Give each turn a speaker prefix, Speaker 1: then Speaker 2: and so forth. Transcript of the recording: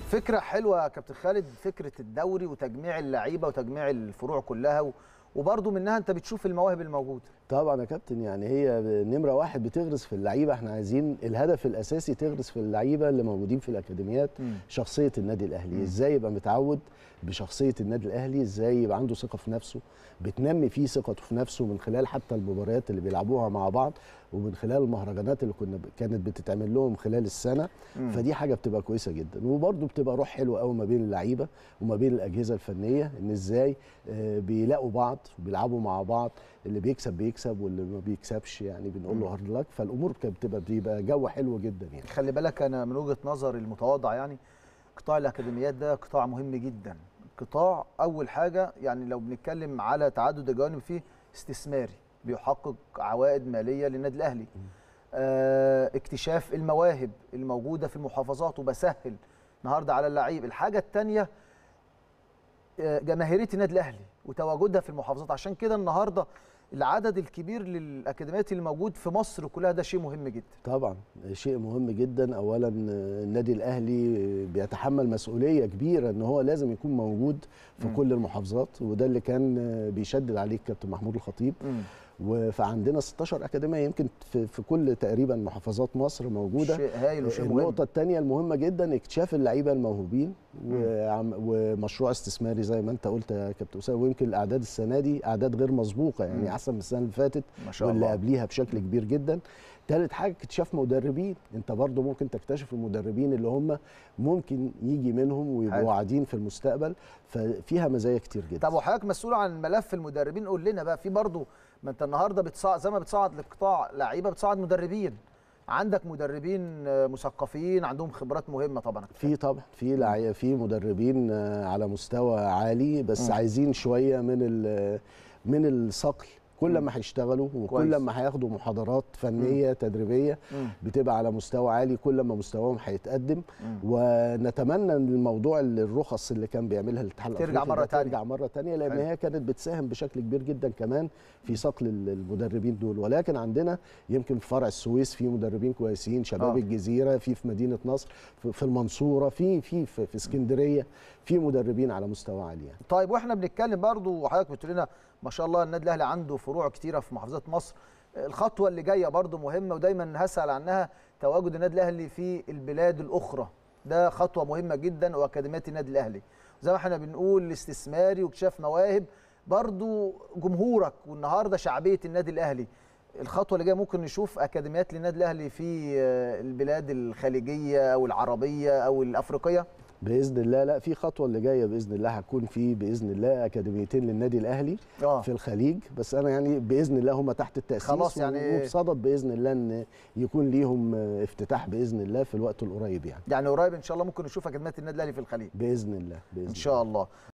Speaker 1: فكره حلوه يا كابتن خالد فكره الدوري وتجميع اللعيبه وتجميع الفروع كلها و... وبرضه منها انت بتشوف المواهب الموجوده
Speaker 2: طبعا يا كابتن يعني هي نمره واحد بتغرس في اللعيبه احنا عايزين الهدف الاساسي تغرس في اللعيبه اللي موجودين في الاكاديميات
Speaker 1: مم.
Speaker 2: شخصيه النادي الاهلي
Speaker 1: مم.
Speaker 2: ازاي يبقى متعود بشخصيه النادي الاهلي ازاي يبقى عنده ثقه في نفسه بتنمي فيه ثقته في نفسه من خلال حتى المباريات اللي بيلعبوها مع بعض ومن خلال المهرجانات اللي كنا كانت بتتعمل لهم خلال السنه
Speaker 1: مم.
Speaker 2: فدي حاجه بتبقى كويسه جدا وبرده بتبقى روح حلوه قوي ما بين اللعيبه وما بين الاجهزه الفنيه ان ازاي آه، بيلاقوا بعض وبيلعبوا مع بعض اللي بيكسب بيكسب واللي ما بيكسبش يعني بنقول له
Speaker 1: مم.
Speaker 2: هارد لك فالامور كانت بتبقى بيبقى جو حلو جدا يعني
Speaker 1: خلي بالك انا من وجهه نظري المتواضعه يعني قطاع الاكاديميات ده قطاع مهم جدا قطاع اول حاجه يعني لو بنتكلم على تعدد الجوانب فيه استثماري بيحقق عوائد ماليه للنادي الاهلي آه اكتشاف المواهب الموجوده في المحافظات وبسهل النهارده على اللعيب الحاجه الثانيه جماهيريه النادي الاهلي وتواجدها في المحافظات عشان كده النهارده العدد الكبير للاكاديميات اللي موجود في مصر كلها ده شيء مهم جدا
Speaker 2: طبعا شيء مهم جدا اولا النادي الاهلي بيتحمل مسؤوليه كبيره ان هو لازم يكون موجود في
Speaker 1: مم.
Speaker 2: كل المحافظات وده اللي كان بيشدد عليه الكابتن محمود الخطيب
Speaker 1: مم.
Speaker 2: و- فعندنا 16 اكاديميه يمكن في, في كل تقريبا محافظات مصر موجوده
Speaker 1: شيء هايل وشيء مهم
Speaker 2: النقطة الثانية المهمة جدا اكتشاف اللعيبة الموهوبين وعم- ومشروع استثماري زي ما انت قلت يا كابتن أسامة ويمكن الأعداد السنة دي أعداد غير مسبوقة
Speaker 1: مم.
Speaker 2: يعني أحسن من السنة اللي فاتت
Speaker 1: ما شاء
Speaker 2: واللي
Speaker 1: الله
Speaker 2: قبليها بشكل كبير جدا ثالث حاجة اكتشاف مدربين انت برضو ممكن تكتشف المدربين اللي هم ممكن يجي منهم
Speaker 1: حلو.
Speaker 2: ويبقوا قاعدين في المستقبل ففيها مزايا كتير جدا
Speaker 1: طب وحضرتك مسؤول عن ملف المدربين قول لنا بقى في برضه ما انت النهارده بتصعد زي ما بتصعد لقطاع لعيبه بتصعد مدربين عندك مدربين آه، مثقفين عندهم خبرات مهمه طبعا
Speaker 2: في طبعا في لعي... في مدربين آه، على مستوى عالي بس
Speaker 1: مم.
Speaker 2: عايزين شويه من ال... من الصقل كل
Speaker 1: مم.
Speaker 2: ما هيشتغلوا
Speaker 1: كويس.
Speaker 2: وكل ما هياخدوا محاضرات فنيه تدريبيه
Speaker 1: مم.
Speaker 2: بتبقى على مستوى عالي كل ما مستواهم هيتقدم
Speaker 1: مم.
Speaker 2: ونتمنى ان الموضوع اللي الرخص اللي كان بيعملها الاتحاد
Speaker 1: ترجع
Speaker 2: الأفريقي
Speaker 1: مرة
Speaker 2: ده
Speaker 1: تانية.
Speaker 2: ترجع مره تانية لان
Speaker 1: حلو.
Speaker 2: هي كانت بتساهم بشكل كبير جدا كمان في صقل ال- المدربين دول ولكن عندنا يمكن في فرع السويس في مدربين كويسين شباب
Speaker 1: آه.
Speaker 2: الجزيره في في مدينه نصر في, في المنصوره في في في, في اسكندريه في مدربين على مستوى عالي يعني.
Speaker 1: طيب واحنا بنتكلم برضه وحضرتك بتقول لنا ما شاء الله النادي الاهلي عنده فروع كتيره في محافظات مصر الخطوه اللي جايه برضه مهمه ودايما هسال عنها تواجد النادي الاهلي في البلاد الاخرى ده خطوه مهمه جدا واكاديميات النادي الاهلي زي ما احنا بنقول الاستثماري واكتشاف مواهب برضه جمهورك والنهارده شعبيه النادي الاهلي الخطوه اللي جايه ممكن نشوف اكاديميات للنادي الاهلي في آه، البلاد الخليجيه او العربيه او الافريقيه
Speaker 2: باذن الله لا في خطوه اللي جايه باذن الله هتكون في باذن الله اكاديميتين للنادي الاهلي
Speaker 1: اه
Speaker 2: في الخليج بس انا يعني باذن الله هم تحت التاسيس
Speaker 1: خلاص يعني-
Speaker 2: وبصدد باذن الله ان يكون ليهم آه، افتتاح باذن الله في الوقت القريب يعني
Speaker 1: يعني قريب ان شاء الله ممكن نشوف اكاديميات النادي الاهلي في الخليج
Speaker 2: باذن الله باذن
Speaker 1: ان شاء الله